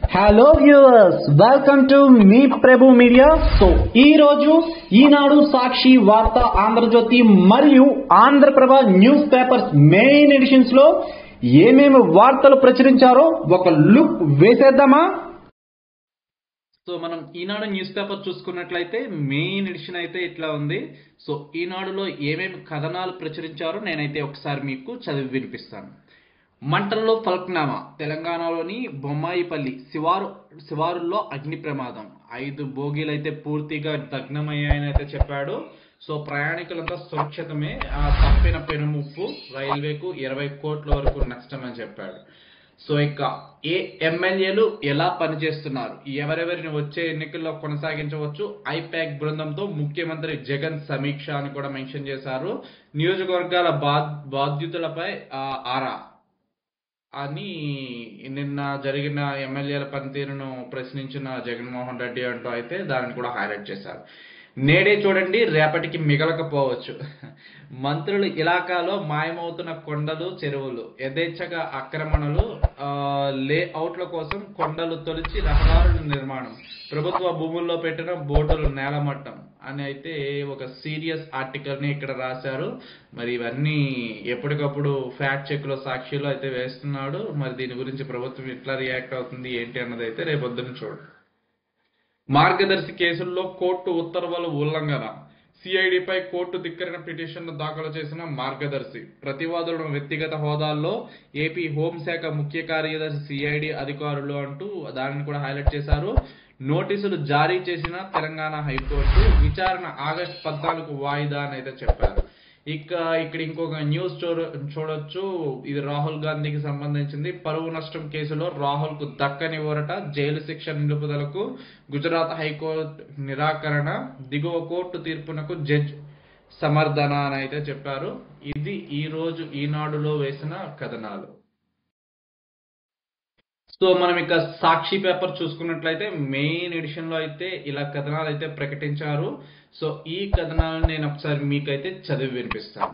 hello viewers welcome to మీ Prabhu media so ఈ రోజు ఈనాడు సాక్షి వార్త ఆంధ్రజ్యోతి మరియు Andhraprabha news papers main editions లో ఏమేమి వార్తలు ప్రచురించారో ఒక లుక్ వేసేద్దామా సో మనం ఈనాడు న్యూస్ పేపర్ చూసుకున్నట్లయితే మెయిన్ ఎడిషన్ అయితే ఇట్లా ఉంది సో ఈనాడులో ఏమేమి కథనాలు ప్రచురించారో నేనైతే ఒకసారి మీకు చదివి వినిపిస్తాను మంటల్లో ఫల్క్నామా తెలంగాణలోని బొమ్మాయిపల్లి శివారు శివారుల్లో అగ్ని ప్రమాదం ఐదు బోగీలు అయితే పూర్తిగా దగ్నమయ్యాయని అయితే చెప్పాడు సో ప్రయాణికులంతా సురక్షితమే ఆ తప్పిన పెనుముప్పు రైల్వేకు ఇరవై కోట్ల వరకు నష్టం అని చెప్పాడు సో ఇక ఏ ఎమ్మెల్యేలు ఎలా పనిచేస్తున్నారు ఎవరెవరిని వచ్చే ఎన్నికల్లో కొనసాగించవచ్చు ఐపాక్ బృందంతో ముఖ్యమంత్రి జగన్ సమీక్ష అని కూడా మెన్షన్ చేశారు నియోజకవర్గాల బాధ్ బాధ్యతలపై ఆ, ఆరా అని నిన్న జరిగిన ఎమ్మెల్యేల పనితీరును ప్రశ్నించిన జగన్మోహన్ రెడ్డి అంటూ అయితే దానిని కూడా హైలైట్ చేశారు నేడే చూడండి రేపటికి మిగలకపోవచ్చు మంత్రులు ఇలాకాలో మాయమవుతున్న కొండలు చెరువులు యథేచ్ఛగా ఆక్రమణలు ఆ, లేఅవుట్ల కోసం కొండలు తొలిచి రహదారుల నిర్మాణం ప్రభుత్వ భూముల్లో పెట్టిన బోర్డులు నేలమట్టం అని అయితే ఒక సీరియస్ ఆర్టికల్ ని ఇక్కడ రాశారు మరి ఇవన్నీ ఎప్పటికప్పుడు ఫ్యాక్ట్ చెక్ లో సాక్షిలో అయితే వేస్తున్నాడు మరి దీని గురించి ప్రభుత్వం ఎట్లా రియాక్ట్ అవుతుంది ఏంటి అన్నది అయితే రేపొద్దున చూడండి మార్గదర్శి కేసుల్లో కోర్టు ఉత్తర్వుల ఉల్లంఘన సిఐడిపై కోర్టు ధిక్కరణ పిటిషన్ను దాఖలు చేసిన మార్గదర్శి ప్రతివాదులను వ్యక్తిగత హోదాల్లో ఏపీ హోంశాఖ ముఖ్య కార్యదర్శి సిఐడి అధికారులు అంటూ దానిని కూడా హైలైట్ చేశారు నోటీసులు జారీ చేసిన తెలంగాణ హైకోర్టు విచారణ ఆగస్టు పద్నాలుగు వాయిదా అని అయితే చెప్పారు ఇక ఇక్కడ ఇంకొక న్యూస్ చూడ చూడొచ్చు ఇది రాహుల్ గాంధీకి సంబంధించింది పరువు నష్టం కేసులో రాహుల్ కు దక్కని ఊరట జైలు శిక్ష నిలుపుదలకు గుజరాత్ హైకోర్టు నిరాకరణ దిగువ కోర్టు తీర్పునకు జడ్జ్ సమర్థన అని అయితే చెప్పారు ఇది ఈ రోజు ఈనాడులో వేసిన కథనాలు సో మనం ఇక సాక్షి పేపర్ చూసుకున్నట్లయితే మెయిన్ ఎడిషన్ లో అయితే ఇలా కథనాలు అయితే ప్రకటించారు సో ఈ కథనాలను నేను ఒకసారి మీకైతే చదివి వినిపిస్తాను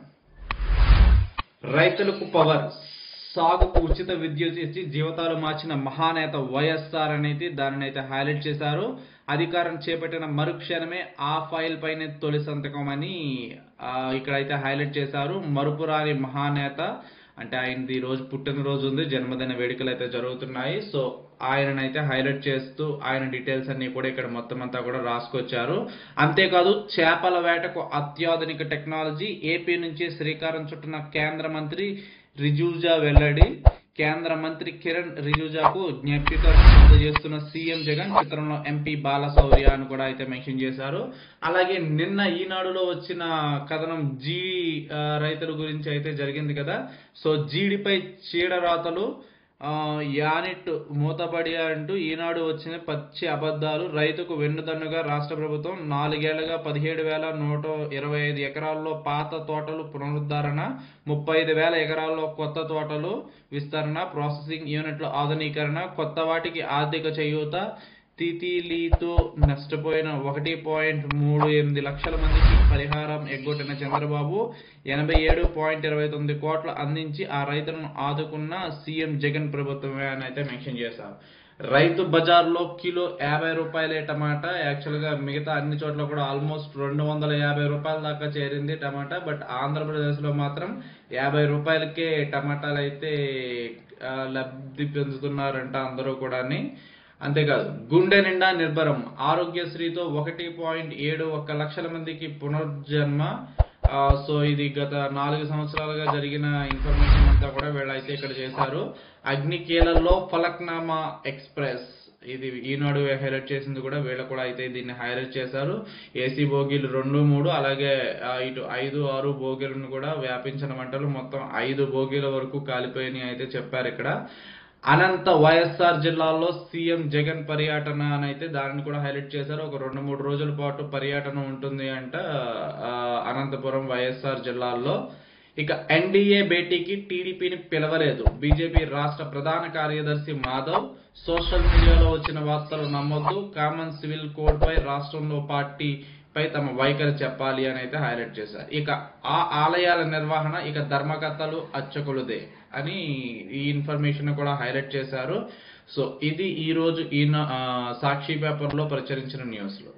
రైతులకు పవర్ సాగుకు ఉచిత విద్యుత్ ఇచ్చి జీవితాలు మార్చిన మహానేత వైఎస్ఆర్ అనేది దానిని అయితే హైలైట్ చేశారు అధికారం చేపట్టిన మరుక్షణమే ఆ ఫైల్ పైనే తొలి సంతకం అని ఆ, ఇక్కడైతే హైలైట్ చేశారు మరుపురాని మహానేత అంటే ఆయనది ఈ రోజు పుట్టినరోజు ఉంది జన్మదిన వేడుకలు అయితే జరుగుతున్నాయి సో ఆయననైతే హైలైట్ చేస్తూ ఆయన డీటెయిల్స్ అన్ని కూడా ఇక్కడ మొత్తం అంతా కూడా రాసుకొచ్చారు అంతేకాదు చేపల వేటకు అత్యాధునిక టెక్నాలజీ ఏపీ నుంచి శ్రీకారం చుట్టిన కేంద్ర మంత్రి రిజూజా వెల్లడి కేంద్ర మంత్రి కిరణ్ రిజుజాకు జ్ఞాపిక అందజేస్తున్న సీఎం జగన్ చిత్రంలో ఎంపీ బాలశౌర్య అని కూడా అయితే మెన్షన్ చేశారు అలాగే నిన్న ఈనాడులో వచ్చిన కథనం జీ ఆ, రైతుల గురించి అయితే జరిగింది కదా సో జీడిపై చీడరాతలు ఆ, యానిట్ మూతబడి అంటూ ఈనాడు వచ్చిన పచ్చి అబద్ధాలు రైతుకు వెన్నుదన్నుగా రాష్ట్ర ప్రభుత్వం నాలుగేళ్లుగా పదిహేడు వేల నూట ఇరవై ఐదు ఎకరాల్లో పాత తోటలు పునరుద్ధరణ ముప్పై ఐదు వేల ఎకరాల్లో కొత్త తోటలు విస్తరణ ప్రాసెసింగ్ యూనిట్ల ఆధునీకరణ కొత్త వాటికి ఆర్థిక చేయూత తితిలీతో నష్టపోయిన ఒకటి పాయింట్ మూడు ఎనిమిది లక్షల మందికి పరిహారం ఎగ్గొట్టిన చంద్రబాబు ఎనభై ఏడు పాయింట్ ఇరవై తొమ్మిది కోట్లు అందించి ఆ రైతులను ఆదుకున్న సీఎం జగన్ ప్రభుత్వమే అని అయితే మెన్షన్ చేశారు రైతు బజార్లో కిలో యాభై రూపాయలే టమాటా యాక్చువల్ గా మిగతా అన్ని చోట్ల కూడా ఆల్మోస్ట్ రెండు వందల యాభై రూపాయల దాకా చేరింది టమాటా బట్ ఆంధ్రప్రదేశ్ లో మాత్రం యాభై రూపాయలకే టమాటాలు అయితే ఆ, లబ్ధి పొందుతున్నారంట అందరూ కూడాని అంతేకాదు గుండె నిండా నిర్భరం ఆరోగ్యశ్రీతో ఒకటి పాయింట్ ఏడు ఒక్క లక్షల మందికి పునర్జన్మ ఆ, సో ఇది గత నాలుగు సంవత్సరాలుగా జరిగిన ఇన్ఫర్మేషన్ అంతా కూడా వీళ్ళైతే ఇక్కడ చేశారు అగ్నికీలలో ఫలక్నామా ఎక్స్ప్రెస్ ఇది ఈనాడు హైలైట్ చేసింది కూడా వీళ్ళు కూడా అయితే దీన్ని హైలైట్ చేశారు ఏసీ బోగీలు రెండు మూడు అలాగే ఆ, ఇటు ఐదు ఆరు బోగీలను కూడా వ్యాపించిన మంటలు మొత్తం ఐదు బోగీల వరకు కాలిపోయినాయి అయితే చెప్పారు ఇక్కడ అనంత వైఎస్ఆర్ జిల్లాలో సీఎం జగన్ పర్యటన అని అయితే దానిని కూడా హైలైట్ చేశారు ఒక రెండు మూడు రోజుల పాటు పర్యటన ఉంటుంది అంట ఆ, అనంతపురం వైఎస్ఆర్ జిల్లాల్లో ఇక ఎన్డీఏ భేటీకి టీడీపీని పిలవలేదు బీజేపీ రాష్ట్ర ప్రధాన కార్యదర్శి మాధవ్ సోషల్ మీడియాలో వచ్చిన వార్తలు నమ్మొద్దు కామన్ సివిల్ కోడ్ పై రాష్ట్రంలో పార్టీ పై తమ వైఖరి చెప్పాలి అని అయితే హైలైట్ చేశారు ఇక ఆ ఆలయాల నిర్వహణ ఇక ధర్మకర్తలు అర్చకులదే అని ఈ ఇన్ఫర్మేషన్ కూడా హైలైట్ చేశారు సో ఇది ఈ రోజు ఈ న- ఆ, సాక్షి పేపర్ లో ప్రచురించిన న్యూస్ లో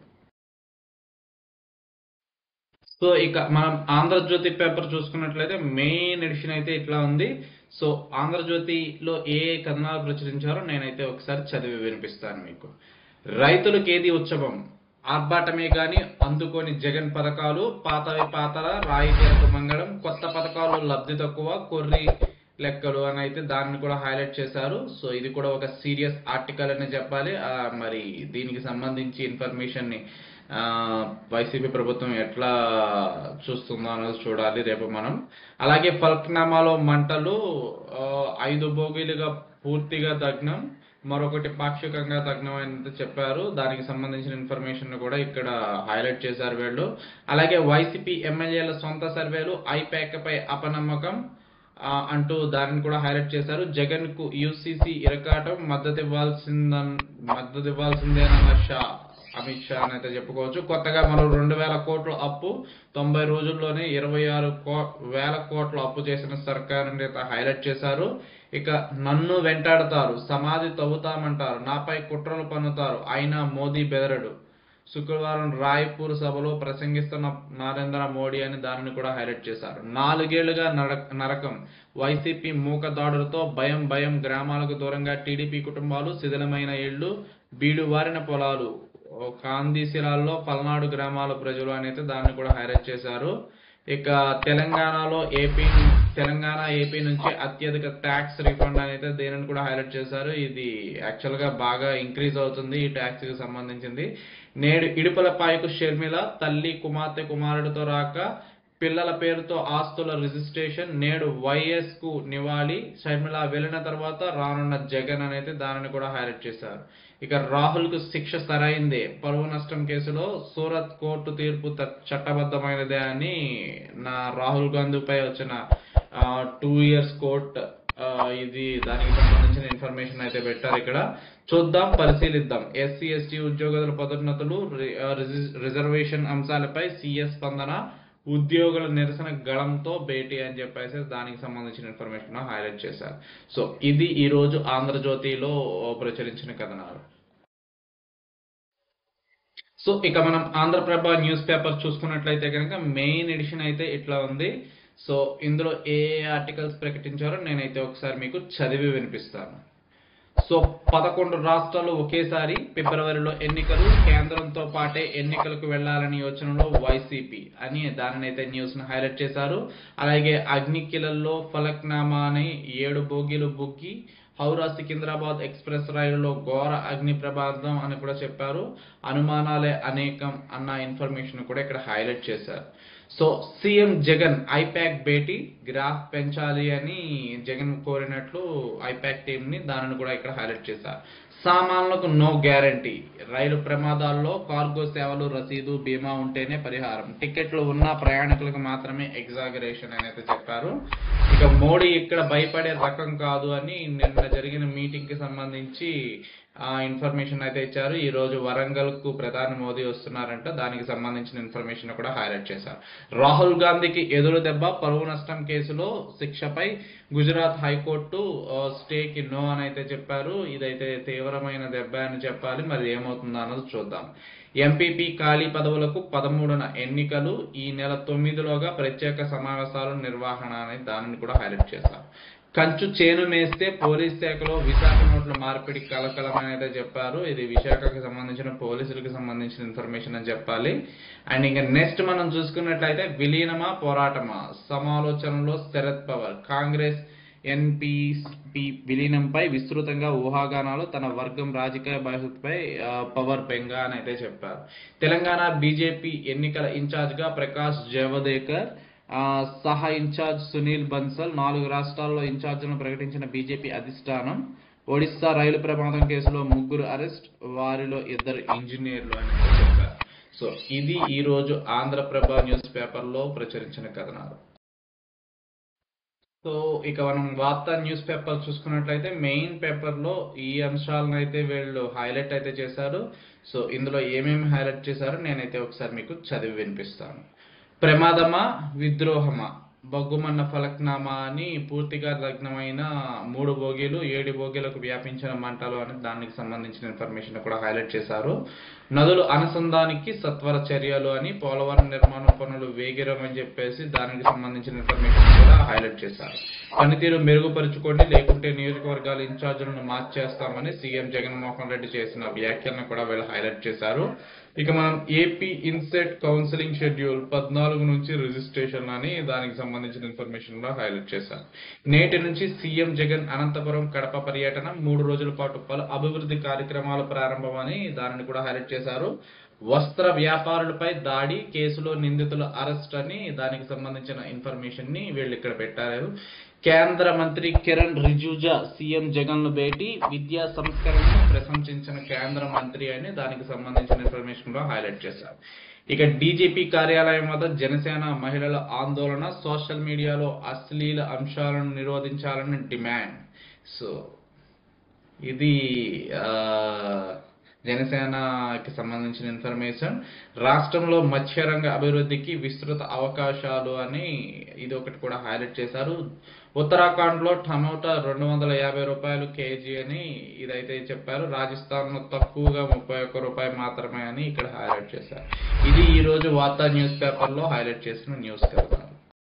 సో ఇక మనం ఆంధ్రజ్యోతి పేపర్ చూసుకున్నట్లయితే మెయిన్ ఎడిషన్ అయితే ఇట్లా ఉంది సో ఆంధ్రజ్యోతిలో ఏ ఏ కథనాలు ప్రచురించారో నేనైతే ఒకసారి చదివి వినిపిస్తాను మీకు రైతులకు ఏది ఉత్సవం ఆర్భాటమే గాని అందుకోని జగన్ పథకాలు పాతవి పాతల రాయి తీరపు మంగళం కొత్త పథకాలు లబ్ధి తక్కువ కొర్రి లెక్కలు అని అయితే దాన్ని కూడా హైలైట్ చేశారు సో ఇది కూడా ఒక సీరియస్ ఆర్టికల్ అని చెప్పాలి ఆ, మరి దీనికి సంబంధించి ఇన్ఫర్మేషన్ ని ఆ, వైసీపీ ప్రభుత్వం ఎట్లా చూస్తుందో అనేది చూడాలి రేపు మనం అలాగే ఫల్క్నామాలో మంటలు ఆ, ఐదు బోగీలుగా పూర్తిగా దగ్నం మరొకటి పాక్షికంగా దగ్నం అని చెప్పారు దానికి సంబంధించిన ఇన్ఫర్మేషన్ కూడా ఇక్కడ హైలైట్ చేశారు వీళ్ళు అలాగే వైసీపీ ఎమ్మెల్యేల సొంత సర్వేలు ఐపాక్ పై అపనమ్మకం ఆ, అంటూ దానిని కూడా హైలైట్ చేశారు జగన్ కు యూసీసీ ఇరకాటం మద్దతు ఇవ్వాల్సిందన్ మద్దతు ఇవ్వాల్సిందేనన్న షా అమిత్ షా అని అయితే చెప్పుకోవచ్చు కొత్తగా మరో రెండు వేల కోట్ల అప్పు తొంభై రోజుల్లోనే ఇరవై ఆరు కో వేల కోట్ల అప్పు చేసిన సర్కార్ అని అయితే హైలైట్ చేశారు ఇక నన్ను వెంటాడతారు సమాధి తవ్వుతామంటారు నాపై కుట్రలు పన్నుతారు అయినా మోదీ బెదరడు శుక్రవారం రాయ్పూర్ సభలో ప్రసంగిస్తున్న నరేంద్ర మోడీ అని దానిని కూడా హైలైట్ చేశారు నాలుగేళ్లుగా నర- నరకం వైసీపీ మూక దాడులతో భయం భయం గ్రామాలకు దూరంగా టీడీపీ కుటుంబాలు శిథిలమైన ఇళ్లు బీడువారిన పొలాలు ఓ కాందీశిలాల్లో పల్నాడు గ్రామాల ప్రజలు అని అయితే దాన్ని కూడా హైలైట్ చేశారు ఇక తెలంగాణలో ఏపీ తెలంగాణ ఏపీ నుంచి అత్యధిక ట్యాక్స్ రిఫండ్ అని అయితే దీనిని కూడా హైలైట్ చేశారు ఇది యాక్చువల్ గా బాగా ఇంక్రీజ్ అవుతుంది ఈ ట్యాక్స్ కి సంబంధించింది నేడు ఇడుపలపాయకు షర్మిల తల్లి కుమార్తె కుమారుడితో రాక పిల్లల పేరుతో ఆస్తుల రిజిస్ట్రేషన్ నేడు వైఎస్ కు నివాళి షర్మిల వెళ్ళిన తర్వాత రానున్న జగన్ అనేది దానిని కూడా హైలైట్ చేశారు ఇక రాహుల్ కు శిక్ష సరైందే పరువు నష్టం కేసులో సూరత్ కోర్టు తీర్పు త- చట్టబద్ధమైనదే అని నా రాహుల్ గాంధీపై వచ్చిన టూ ఇయర్స్ కోర్ట్ ఇది దానికి సంబంధించిన ఇన్ఫర్మేషన్ అయితే పెట్టారు ఇక్కడ చూద్దాం పరిశీలిద్దాం ఎస్సీ ఎస్టీ ఉద్యోగుల పదోన్నతులు రి- ఆ, రిజి- రిజర్వేషన్ అంశాలపై సిఎస్ స్పందన ఉద్యోగుల నిరసన గళంతో భేటీ అని చెప్పేసి దానికి సంబంధించిన ఇన్ఫర్మేషన్ హైలైట్ చేశారు సో ఇది ఈ రోజు ఆంధ్రజ్యోతిలో ప్రచురించిన కథనాలు సో ఇక మనం ఆంధ్రప్రభ న్యూస్ పేపర్ చూసుకున్నట్లయితే కనుక మెయిన్ ఎడిషన్ అయితే ఇట్లా ఉంది సో ఇందులో ఏ ఆర్టికల్స్ ప్రకటించారో నేనైతే ఒకసారి మీకు చదివి వినిపిస్తాను సో పదకొండు రాష్ట్రాలు ఒకేసారి ఫిబ్రవరిలో ఎన్నికలు కేంద్రంతో పాటే ఎన్నికలకు వెళ్లాలని యోచనలో వైసీపీ అని దానిని అయితే న్యూస్ ను హైలైట్ చేశారు అలాగే అగ్నికిలల్లో ఫలక్నామా అని ఏడు బోగీలు బుగ్గి హౌరా సికింద్రాబాద్ ఎక్స్ప్రెస్ రైలులో ఘోర అగ్ని ప్రమాదం అని కూడా చెప్పారు అనుమానాలే అనేకం అన్న ఇన్ఫర్మేషన్ కూడా ఇక్కడ హైలైట్ చేశారు సో సీఎం జగన్ ఐపాక్ భేటీ గ్రాఫ్ పెంచాలి అని జగన్ కోరినట్లు ఐపాక్ టీం ని దానిని కూడా ఇక్కడ హైలైట్ చేశారు సామాన్లకు నో గ్యారంటీ రైలు ప్రమాదాల్లో కార్గో సేవలు రసీదు బీమా ఉంటేనే పరిహారం టికెట్లు ఉన్న ప్రయాణికులకు మాత్రమే ఎగ్జాగరేషన్ అని అయితే చెప్పారు ఇక మోడీ ఇక్కడ భయపడే రకం కాదు అని నిన్న జరిగిన మీటింగ్ కి సంబంధించి ఆ ఇన్ఫర్మేషన్ అయితే ఇచ్చారు ఈ రోజు వరంగల్ కు ప్రధాని మోదీ వస్తున్నారంట దానికి సంబంధించిన ఇన్ఫర్మేషన్ కూడా హైలైట్ చేశారు రాహుల్ గాంధీకి ఎదురు దెబ్బ పరువు నష్టం కేసులో శిక్షపై గుజరాత్ హైకోర్టు ఆ, స్టేకి నో అని అయితే చెప్పారు ఇదైతే తీవ్రమైన దెబ్బ అని చెప్పాలి మరి ఏమవుతుందో అన్నది చూద్దాం ఎంపీపీ ఖాళీ పదవులకు పదమూడున ఎన్నికలు ఈ నెల తొమ్మిదిలోగా ప్రత్యేక సమావేశాలు నిర్వహణ అనే దానిని కూడా హైలైట్ చేశారు కంచు చేను మేస్తే పోలీస్ శాఖలో విశాఖ నోట్ల మార్పిడి కలకలం అనేది చెప్పారు ఇది విశాఖకి సంబంధించిన పోలీసులకు సంబంధించిన ఇన్ఫర్మేషన్ అని చెప్పాలి అండ్ ఇంకా నెక్స్ట్ మనం చూసుకున్నట్లయితే విలీనమా పోరాటమా సమాలోచనలో శరద్ పవార్ కాంగ్రెస్ ఎన్పిపి విలీనంపై విస్తృతంగా ఊహాగానాలు తన వర్గం రాజకీయ భవిష్యత్తుపై ఆ, పవర్ బెంగ అని అయితే చెప్పారు తెలంగాణ బీజేపీ ఎన్నికల ఇన్ఛార్జ్ గా ప్రకాష్ జవదేకర్ ఆ, సహా ఇన్ఛార్జ్ సునీల్ బన్సల్ నాలుగు రాష్ట్రాల్లో ఇన్ఛార్జ్ను ప్రకటించిన బీజేపీ అధిష్టానం ఒడిశా రైలు ప్రమాదం కేసులో ముగ్గురు అరెస్ట్ వారిలో ఇద్దరు ఇంజనీర్లు అని అయితే చెప్పారు సో ఇది ఈ రోజు ఆంధ్రప్రభ న్యూస్ పేపర్ లో ప్రచురించిన కథనాలు సో ఇక మనం వార్తా న్యూస్ పేపర్ చూసుకున్నట్లయితే మెయిన్ పేపర్ లో ఈ అంశాలను అయితే వీళ్ళు హైలైట్ అయితే చేశారు సో ఇందులో ఏమేమి హైలైట్ చేశారో నేనైతే ఒకసారి మీకు చదివి వినిపిస్తాను ప్రమాదమా విద్రోహమా బొగ్గుమన్న ఫలక్నామా అని పూర్తిగా లగ్నమైన మూడు బోగీలు ఏడు బోగీలకు వ్యాపించిన మంటలు అని దానికి సంబంధించిన ఇన్ఫర్మేషన్ కూడా హైలైట్ చేశారు నదులు అనుసంధానికి సత్వర చర్యలు అని పోలవరం నిర్మాణ పనులు వేగిరం అని చెప్పేసి దానికి సంబంధించిన ఇన్ఫర్మేషన్ కూడా హైలైట్ చేశారు పనితీరు మెరుగుపరుచుకోండి లేకుంటే నియోజకవర్గాల ఇన్ఛార్జీలను మార్చేస్తామని సీఎం జగన్మోహన్ రెడ్డి చేసిన వ్యాఖ్యలను కూడా వీళ్ళు హైలైట్ చేశారు ఇక మనం ఏపీ ఇన్సెట్ కౌన్సిలింగ్ షెడ్యూల్ పద్నాలుగు నుంచి రిజిస్ట్రేషన్ అని దానికి సంబంధించిన ఇన్ఫర్మేషన్ కూడా హైలైట్ చేశారు నేటి నుంచి సీఎం జగన్ అనంతపురం కడప పర్యటన మూడు రోజుల పాటు పలు అభివృద్ధి కార్యక్రమాలు ప్రారంభమని దానిని కూడా హైలైట్ చేశారు వస్త్ర వ్యాపారులపై దాడి కేసులో నిందితుల అరెస్ట్ అని దానికి సంబంధించిన ఇన్ఫర్మేషన్ ని వీళ్ళు ఇక్కడ పెట్టారు కేంద్ర మంత్రి కిరణ్ రిజిజా సీఎం జగన్ ను భేటీ విద్యా సంస్కరణను ప్రశంసించిన కేంద్ర మంత్రి అని దానికి సంబంధించిన ఇన్ఫర్మేషన్ కూడా హైలైట్ చేశారు ఇక డీజీపీ కార్యాలయం వద్ద జనసేన మహిళల ఆందోళన సోషల్ మీడియాలో అశ్లీల అంశాలను నిరోధించాలని డిమాండ్ సో ఇది ఆ, జనసేనకి సంబంధించిన ఇన్ఫర్మేషన్ రాష్ట్రంలో మత్స్యరంగ అభివృద్ధికి విస్తృత అవకాశాలు అని ఇది ఒకటి కూడా హైలైట్ చేశారు ఉత్తరాఖండ్ లో టమోటా రెండు వందల యాభై రూపాయలు కేజీ అని ఇదైతే చెప్పారు రాజస్థాన్ లో తక్కువగా ముప్పై ఒక్క రూపాయి మాత్రమే అని ఇక్కడ హైలైట్ చేశారు ఇది ఈ రోజు వార్తా న్యూస్ పేపర్ లో హైలైట్ చేసిన న్యూస్ కథనాలు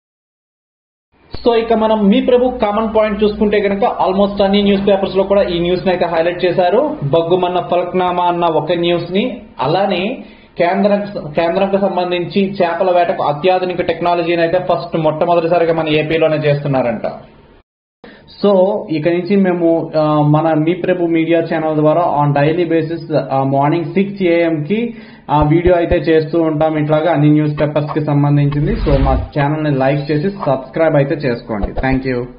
సో ఇక మనం మీ ప్రభు కామన్ పాయింట్ చూసుకుంటే కనుక ఆల్మోస్ట్ అన్ని న్యూస్ పేపర్స్ లో కూడా ఈ న్యూస్ ని అయితే హైలైట్ చేశారు బగ్గుమన్న ఫలక్నామా అన్న ఒక న్యూస్ ని అలానే కేంద్రం కేంద్రంకు సంబంధించి చేపల వేటకు అత్యాధునిక టెక్నాలజీని అయితే ఫస్ట్ మొట్టమొదటిసారిగా మన ఏపీలోనే చేస్తున్నారంట సో ఇక నుంచి మేము ఆ, మన మీ ప్రభు మీడియా ఛానల్ ద్వారా on daily basis morning six AM కి ఆ వీడియో అయితే చేస్తూ ఉంటాం ఇట్లాగా అన్ని న్యూస్ పేపర్స్ కి సంబంధించింది సో మా ఛానల్ ని లైక్ చేసి సబ్స్క్రైబ్ అయితే చేసుకోండి థ్యాంక్ యూ